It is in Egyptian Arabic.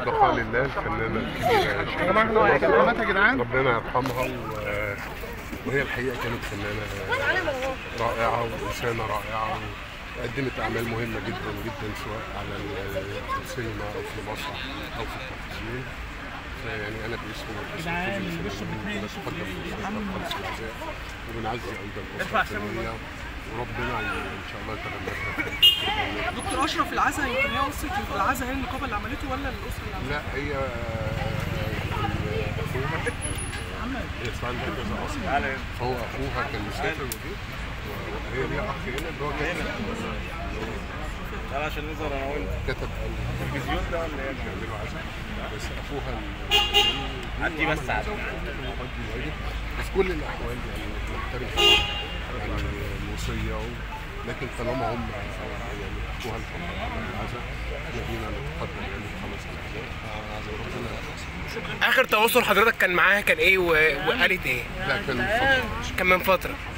بقاء لله الفنانة الكبيرة يا جماعه احنا كلمات يا جدعان ربنا يرحمها و... وهي الحقيقة كانت فنانة رائعة وإنسانة رائعة وقدمت أعمال مهمة جدا جدا سواء على ال- السينما أو في المسرح أو في التلفزيون فيعني أنا باسم باسم كل الفنانين بتقدم خالص الأعزاء وبنعزي أيضا الأسرة الفنية وربنا ي- إن شاء الله يتغلبها في دكتور اشرف العزا يمكن هي اسره العزا هي النقابه اللي عملته ولا الاسره اللي لا هي آه، اخوها هي اسمها عندها كذا اصل فهو اخوها كان مسافر وجه وهي ليها اخ هنا اللي هو كتب تعالى عشان نظهر انا وانت كتب التلفزيون ده ولا ايه؟ بيعملوا عزا بس اخوها عدي بس عدي. بس كل الاحوال يعني نحترم يعني الوصيه و- لكن طالما هم يعني اخوها اللي عمل العزا احنا بينا نتقدم يعني خلاص الاعزاء فربنا يحفظها. اخر تواصل حضرتك كان معاها كان ايه و... وقالت ايه لا كان فترة كان من فتره